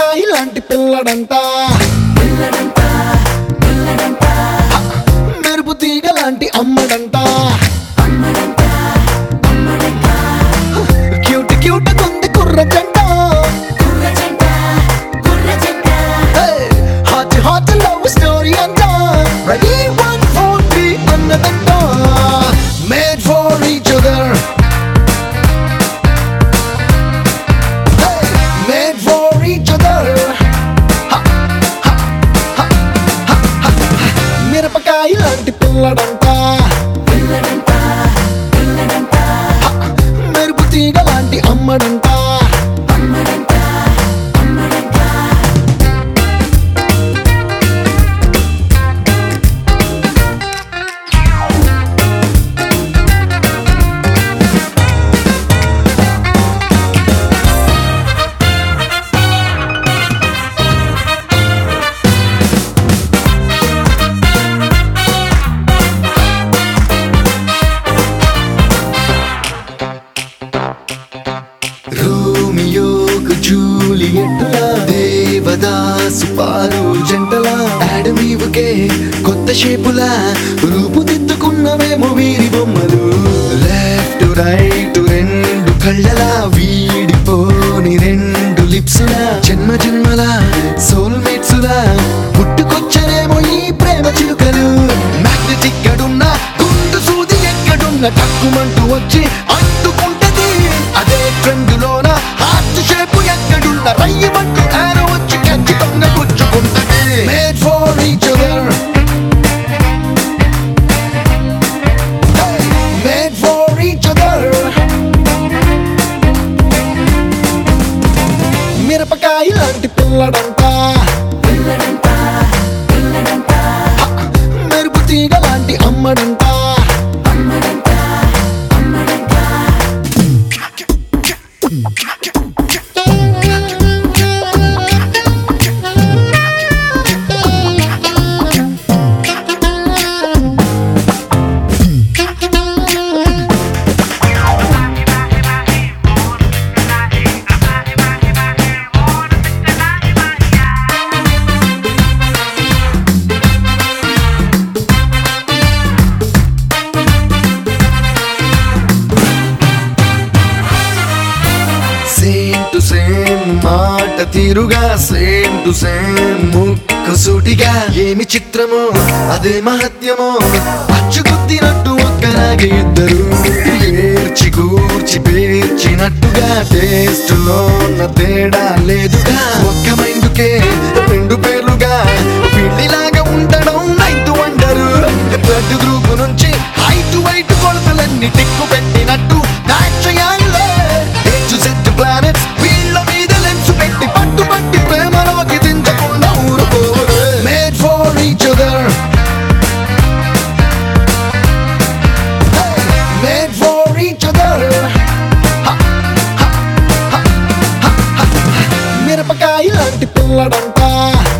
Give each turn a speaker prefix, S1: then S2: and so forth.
S1: మిరపకాయ లాంటి పిల్లడంట హ, మెరుపు తీగ లాంటి అమ్మడంట క్యూట్ క్యూట్ కొంది కుర్ర జంట హాట్ హాట్ లవ్ స్టోరీ అంట రెడీ వన్ ఫోర్ త్రీ అన్నదంట made for each other made for each other మిరపకాయ లాంటి పిల్లడంట హ, మెరుపు తీగ లాంటి అమ్మడంట రోమియోకు జూలియట్టులా దేవదాసు పారు జంటలా ఆడమీవుకే కొత్త షేపులా రూపుదిద్దుకున్నవేమో వీరి బొమ్మలు లెఫ్ట్ రైట్ రెండు కళ్ళలా వీడిపోని రెండు లిప్సులా జన్మ జన్మల సోల్మేట్సులా పుట్టుకొచ్చనేమో ఈ ప్రేమ చిలుకలు మ్యాగ్నెటిక్ గడున్న గుండు సూది ఎక్కడున్న టక్కుమంటూ వచ్చి అంటుకుంటది అదే ట్రెండ్ లోన హార్ట్ షేప్ ఎక్కడున్న రయ్యమంటూ ఆరో వచ్చి ఖచ్చితంగా గుచ్చుకుంటది made for each other made for each other మిరపకాయ లాంటి పిల్లడంట హ, మెరుపు తీగ లాంటి అమ్మడంట సేమ్ టు సేమ్ మాట తీరుగా సేమ్ టు సేమ్ ముక్కు సూటిగా ఏమి చిత్రమో అదే మహత్యమో అచ్చుకుద్దినట్టు ఒక్కలాగే ఇద్దరు ఏర్చి కూర్చి పేర్చినట్టుగా టేస్ట్ లో ఉన్న తేడా లేదుగా ఒక్క మైండుకే రెండు పేర్లుగా పిల్లిలాగా ఉండడం నైతు వండరు బ్లడ్ గ్రూప్ నుంచి హైట్ వైట్ కొలతలన్నీ టిక్కు పెట్టినట్టు దాక్షయాల్లో సెట్ ప్లానెట్స్ వీళ్ళ మీద లెన్స్ పెట్టి పట్టు పట్టి ప్రేమలోకి దించకుండా ఊరుకోరు made for each other made for each other మిరపకాయ లాంటి పిల్లడంట